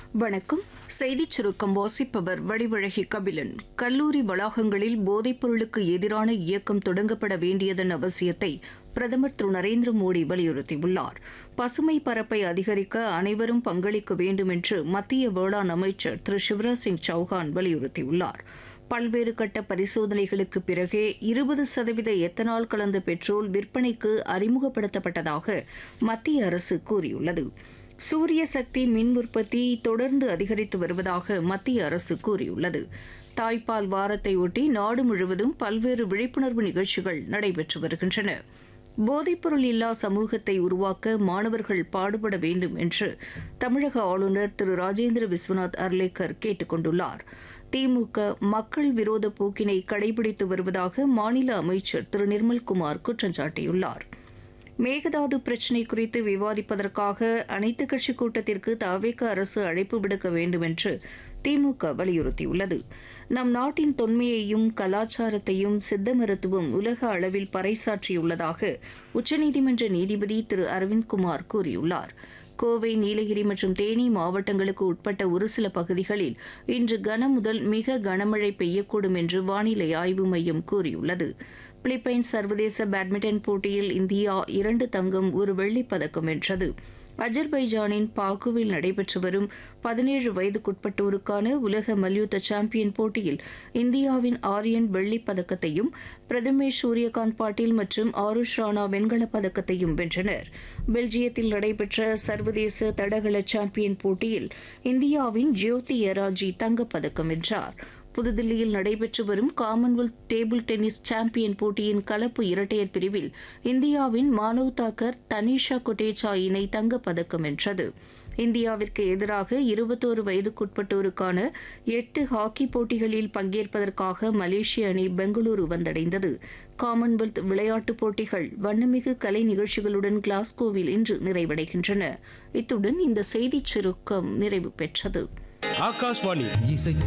வணக்கம் செய்திச் சுருக்கம் வாசிப்பவர் வடிவழகி கபிலன் கல்லூரி வளாகங்களில் போதைப்பொருளுக்கு எதிரான இயக்கம் தொடங்கப்பட வேண்டியதன் அவசியத்தை பிரதமர் திரு நரேந்திர மோடி வலியுறுத்தியுள்ளார் பசுமை பரப்பை அதிகரிக்க அனைவரும் பங்களிக்க வேண்டும் என்று மத்திய வேளாண் அமைச்சர் திரு சிவராஜ் சிங் சௌஹான் வலியுறுத்தியுள்ளார் பல்வேறு கட்ட பரிசோதனைகளுக்கு பிறகே இருபது சதவீத எத்தனால் கலந்த பெட்ரோல் விற்பனைக்கு அறிமுகப்படுத்தப்பட்டதாக மத்திய அரசு கூறியுள்ளது சூரிய சக்தி மின் உற்பத்தி தொடர்ந்து அதிகரித்து வருவதாக மத்திய அரசு கூறியுள்ளது தாய்ப்பால் வாரத்தை ஒட்டி நாடு முழுவதும் பல்வேறு விழிப்புணர்வு நிகழ்ச்சிகள் நடைபெற்று வருகின்றன போதைப்பொருள் இல்லா சமூகத்தை உருவாக்க மாணவர்கள் பாடுபட வேண்டும் என்று தமிழக ஆளுநர் திரு ராஜேந்திர விஸ்வநாத் அர்லேக்கர் கேட்டுக் கொண்டுள்ளார் திமுக மக்கள் விரோத போக்கினை கடைபிடித்து வருவதாக மாநில அமைச்சர் திரு நிர்மல்குமார் குற்றம் சாட்டியுள்ளார் மேகதாது பிரச்சினை குறித்து விவாதிப்பதற்காக அனைத்துக் கட்சி கூட்டத்திற்கு தவேக அரசு அழைப்பு விடுக்க வேண்டும் என்று திமுக வலியுறுத்தியுள்ளது நம் நாட்டின் தொன்மையையும் கலாச்சாரத்தையும் சித்த மருத்துவம் உலக அளவில் பறைசாற்றியுள்ளதாக உச்சநீதிமன்ற நீதிபதி திரு அரவிந்த்குமார் கூறியுள்ளார் கோவை நீலகிரி மற்றும் தேனி மாவட்டங்களுக்கு உட்பட்ட ஒரு சில பகுதிகளில் இன்று கன முதல் மிக கனமழை பெய்யக்கூடும் என்று வானிலை ஆய்வு மையம் கூறியுள்ளது பிலிப்பைன்ஸ் சர்வதேச பேட்மிண்டன் போட்டியில் இந்தியா இரண்டு தங்கம் ஒரு வெள்ளிப் பதக்கம் வென்றது அஜர்பைஜானின் பாக்குவில் நடைபெற்று வரும் பதினேழு வயதுக்குட்பட்டோருக்கான உலக மல்யுத்த சாம்பியன் போட்டியில் இந்தியாவின் ஆரியன் வெள்ளிப் பதக்கத்தையும் பிரதமேஷ் சூரியகாந்த் பாட்டீல் மற்றும் ஆருஷ் ராணா வெண்கலப் பதக்கத்தையும் வென்றனர் பெல்ஜியத்தில் நடைபெற்ற சர்வதேச தடகள சாம்பியன் போட்டியில் இந்தியாவின் ஜோதி எராஜி தங்கப்பதக்கம் வென்றார் புதுதில்லியில் நடைபெற்று வரும் காமன்வெல்த் டேபிள் டென்னிஸ் சாம்பியன் போட்டியின் கலப்பு இரட்டையர் பிரிவில் இந்தியாவின் மானவ் தாக்கர் தனிஷா கொட்டேச்சா இணை தங்கப்பதக்கம் வென்றது இந்தியாவிற்கு எதிராக இருபத்தோரு வயதுக்குட்பட்டோருக்கான எட்டு ஹாக்கி போட்டிகளில் பங்கேற்பதற்காக மலேசிய அணி பெங்களூரு வந்தடைந்தது காமன்வெல்த் விளையாட்டுப் போட்டிகள் வண்ணமிகு கலை நிகழ்ச்சிகளுடன் கிளாஸ்கோவில் இன்று நிறைவடைகின்றன இத்துடன் இந்த செய்திச் சுருக்கம் நிறைவு பெற்றது ஆகாஷ்வாணி இசை